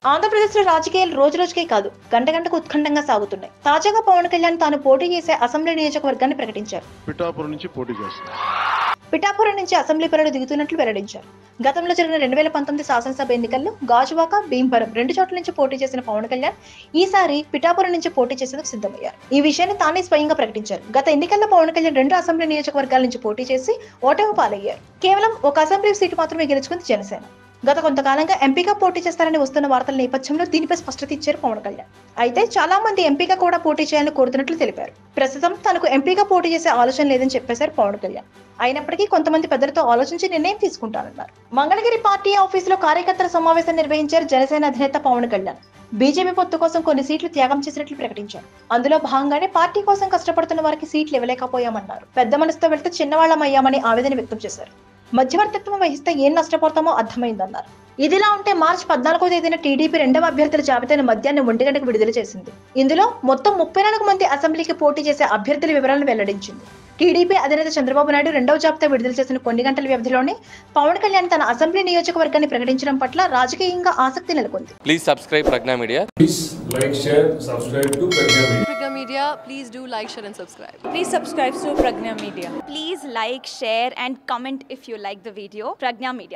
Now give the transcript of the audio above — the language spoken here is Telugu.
ఆంధ్రప్రదేశ్లో రాజకీయాలు రోజు రోజుకే కాదు గంట గంటకు ఉత్కంఠంగా సాగుతున్నాయి తాజాగా పవన్ కళ్యాణ్ తాను పోటీ చేసే అసెంబ్లీ నియోజకవర్గాన్ని ప్రకటించారు పిఠాపురం నుంచి పోటీ చేస్తున్నారు పిఠాపురం నుంచి అసెంబ్లీ బరిలో దిగుతున్నట్లు వెల్లడించారు గతంలో జరిగిన రెండు వేల పంతొమ్మిది శాసనసభ ఎన్నికల్లో గాజువాక భీంవరం రెండు చోట్ల నుంచి పోటీ చేసిన పవన్ కళ్యాణ్ ఈసారి పిఠాపురం నుంచి పోటీ చేసేందుకు సిద్ధమయ్యారు ఈ విషయాన్ని తానే స్వయంగా ప్రకటించారు గత ఎన్నికల్లో పవన్ కళ్యాణ్ రెండు అసెంబ్లీ నియోజకవర్గాల నుంచి పోటీ చేసి ఓటమి పాలయ్యారు కేవలం ఒక అసెంబ్లీ సీటు మాత్రమే గెలుచుకుంది జనసేన గత కొంతకాలంగా ఎంపీగా పోటీ చేస్తారని వస్తున్న వార్తల నేపథ్యంలో దీనిపై స్పష్టత ఇచ్చారు పవన్ కళ్యాణ్ అయితే చాలా మంది ఎంపీగా కూడా పోటీ చేయాలని కోరుతున్నట్లు తెలిపారు ప్రస్తుతం తనకు ఎంపీగా పోటీ చేసే ఆలోచన లేదని చెప్పేశారు పవన్ కళ్యాణ్ అయినప్పటికీ కొంతమంది పెద్దలతో ఆలోచించి నిర్ణయం తీసుకుంటానన్నారు మంగళగిరి పార్టీ ఆఫీసులో కార్యకర్తల సమావేశం నిర్వహించారు జనసేన అధినేత పవన్ కళ్యాణ్ బీజేపీ పొత్తు కోసం కొన్ని సీట్లు త్యాగం చేసినట్లు ప్రకటించారు అందులో భాగంగానే పార్టీ కోసం కష్టపడుతున్న వారికి సీట్లు ఇవ్వలేకపోయామన్నారు పెద్ద మనసుతో వెళ్తే చిన్నవాళ్లం అయ్యామని ఆవేదన వ్యక్తం చేశారు మధ్యవర్తిత్వం వహిస్తే ఏం నష్టపోతామో అర్థమైందన్నారు ఇదిలా ఉంటే మార్చి పద్నాలుగో తేదీన టీడీపీ రెండవ అభ్యర్థుల జాబితాను మధ్యాహ్నం ఒంటి గంటకు విడుదల చేసింది ఇందులో మొత్తం ముప్పై నాలుగు మంది అసెంబ్లీకి పోటీ చేసే అభ్యర్థుల వివరాలను వెల్లడించింది టీడీపీ అధినేత చంద్రబాబు నాయుడు రెండవ జాబితా విడుదల చేసిన కొన్ని గంటల వ్యవధిలోనే పవన్ కళ్యాణ్ తన అసెంబ్లీ నియోజకవర్గాన్ని ప్రకటించడం పట్ల రాజకీయంగా ఆసక్తి నెలకొంది Please subscribe Pragna Media. Please like, share, subscribe to Pragya Media. Pragya Media, please do like, share, and subscribe. Please subscribe to Pragna Media. Please like, share, and comment if you like the video. Pragna Media.